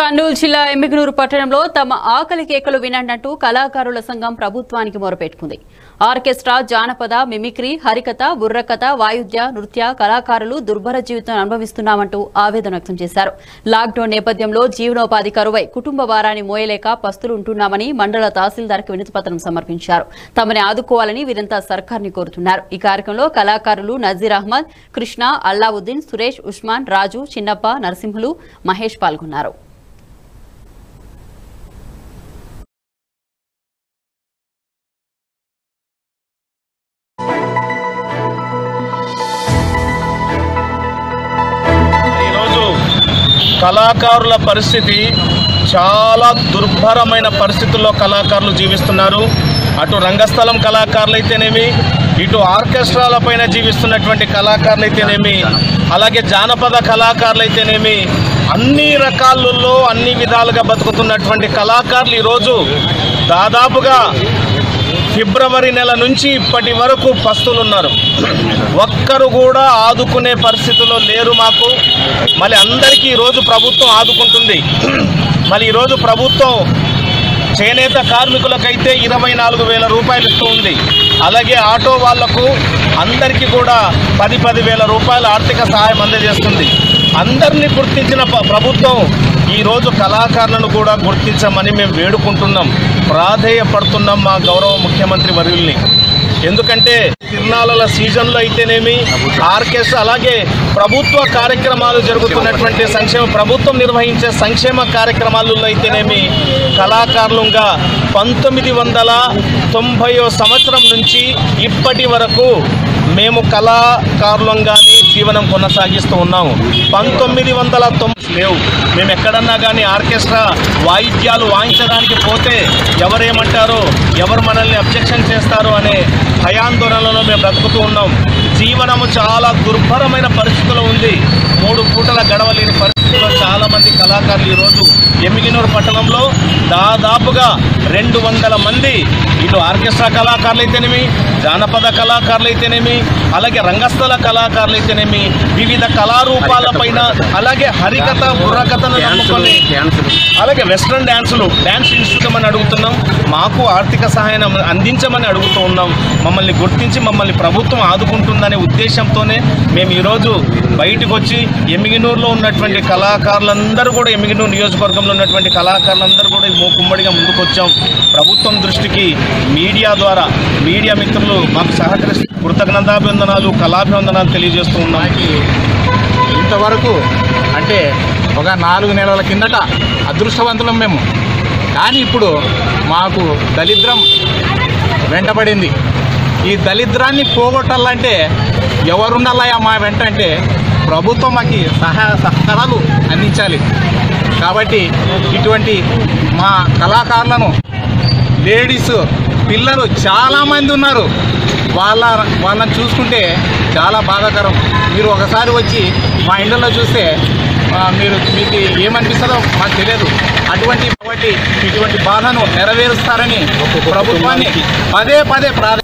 కర్నూలు జిల్లా ఎమ్మిగనూరు పట్టణంలో తమ ఆకలి కేకలు వినంటూ కళాకారుల సంఘం ప్రభుత్వానికి మొరపెట్టుకుంది ఆర్కెస్ట్రా జానపద మిమిక్రీ హరికథ బుర్రకథ వాయుద్య నృత్య కళాకారులు దుర్భర జీవితం అనుభవిస్తున్నామంటూ ఆవేదన వ్యక్తం చేశారు లాక్డౌన్ నేపథ్యంలో జీవనోపాధి కరువై కుటుంబ భారాన్ని మోయలేక పస్తులు ఉంటున్నామని మండల తహసీల్దార్కి వినతిపత్రం సమర్పించారు తమని ఆదుకోవాలని వీరంతా సర్కార్ని కోరుతున్నారు ఈ కార్యక్రమంలో కళాకారులు నజీర్ అహ్మద్ కృష్ణ అల్లావుద్దీన్ సురేష్ ఉస్మాన్ రాజు చిన్నప్ప నరసింహులు మహేష్ పాల్గొన్నారు ఈరోజు కళాకారుల పరిస్థితి చాలా దుర్భరమైన పరిస్థితుల్లో కళాకారులు జీవిస్తున్నారు అటు రంగస్థలం కళాకారులు అయితేనేమి ఇటు ఆర్కెస్ట్రాల పైన జీవిస్తున్నటువంటి కళాకారులు అయితేనేమి అలాగే జానపద కళాకారులు అయితేనేమి అన్ని రకాలలో అన్ని విధాలుగా బతుకుతున్నటువంటి కళాకారులు ఈరోజు దాదాపుగా ఫిబ్రవరి నెల నుంచి ఇప్పటి వరకు పస్తులున్నారు ఒక్కరు కూడా ఆదుకునే పరిస్థితిలో లేరు మాకు మళ్ళీ అందరికీ ఈరోజు ప్రభుత్వం ఆదుకుంటుంది మళ్ళీ ఈరోజు ప్రభుత్వం చేనేత కార్మికులకైతే ఇరవై నాలుగు వేల రూపాయలు ఇస్తూ ఉంది అలాగే ఆటో వాళ్లకు అందరికీ కూడా పది పది వేల రూపాయల ఆర్థిక సహాయం అందజేస్తుంది అందరినీ గుర్తించిన ప- ప్రభుత్వం ఈరోజు కళాకారులను కూడా గుర్తించమని మేము వేడుకుంటున్నాం ప్రాధేయపడుతున్నాం మా గౌరవ ముఖ్యమంత్రి వర్యుల్ని ఎందుకంటే తిరునాళ్ళ సీజన్లో అయితేనేమి ఆర్కెస్ట్రా అలాగే ప్రభుత్వ కార్యక్రమాలు జరుగుతున్నటువంటి సంక్షేమ ప్రభుత్వం నిర్వహించే సంక్షేమ కార్యక్రమాలలో అయితేనేమి కళాకారులుగా పంతొమ్మిది వందల తొంభైవ సంవత్సరం నుంచి ఇప్పటి వరకు మేము కళాకారులంగానే జీవనం కొనసాగిస్తూ ఉన్నాము పంతొమ్మిది వందల తొంభై లేవు మేము ఎక్కడన్నా కానీ ఆర్కెస్ట్రా వాయిద్యాలు వాయించడానికి పోతే ఎవరేమంటారో ఎవరు మనల్ని అబ్జెక్షన్ చేస్తారు అనే భయాందోళనలో మేము బ్రతుకుతూ ఉన్నాం జీవనము చాలా దుర్భరమైన పరిస్థితిలో ఉంది మూడు పూటల గడవలేని పరిస్థితిలో చాలా మంది కళాకారులు ఈరోజు ఎమ్మిగినూరు పట్టణంలో దాదాపుగా రెండు వందల మంది ఇటు ఆర్కెస్ట్రా కళాకారులు అయితేనేమి జానపద కళాకారులు అయితేనేమి అలాగే రంగస్థల కళాకారులు అయితేనేమి వివిధ కళారూపాల పైన అలాగే హరికథ బుర్రకథను నమ్ముకొని అలాగే వెస్ట్రన్ డ్యాన్సులు డ్యాన్స్ ఇన్స్టిట్యూట్ అని అడుగుతున్నాం మాకు ఆర్థిక సహాయం అందించమని అడుగుతూ ఉన్నాం మమ్మల్ని గుర్తించి మమ్మల్ని ప్రభుత్వం ఆదుకుంటుందనే ఉద్దేశంతోనే మేము ఈరోజు బయటకు వచ్చి ఎమ్మిగినూరులో ఉన్నటువంటి కళాకారులందరూ కూడా ఎమ్మిగినూరు నియోజకవర్గంలో ఉన్నటువంటి కళాకారులందరూ కూడా ఈ మూ- కుమ్మడిగా ముందుకు వచ్చాం ప్రభుత్వం దృష్టికి మీడియా ద్వారా మీడియా మిత్రులు మాకు సహకరిస్తూ కృతజ్ఞతాభివందనాలు కళాభివందనాలు తెలియజేస్తూ ఉన్నాం ఇంతవరకు అంటే ఒక నాలుగు నెలల కిందట అదృష్టవంతులం మేము కానీ ఇప్పుడు మాకు దరిద్రం వెంటబడింది ఈ దరిద్రాన్ని పోగొట్టాలంటే ఎవరుండాలయా మా వెంట అంటే ప్రభుత్వం మాకు సహాయ సహకారాలు అందించాలి కాబట్టి ఇటువంటి మా కళాకారులను లేడీస్ పిల్లలు చాలామంది ఉన్నారు వాళ్ళ వాళ్ళని చూసుకుంటే చాలా బాధాకరం మీరు ఒకసారి వచ్చి మా ఇండ్లలో చూస్తే ఆ, మీరు మీకు ఏమనిపిస్తుందో మాకు తెలియదు అటువంటి కాబట్టి ఇటువంటి బాధను నెరవేరుస్తారని ప్రభుత్వాన్ని పదే పదే ప్రాధాన్యత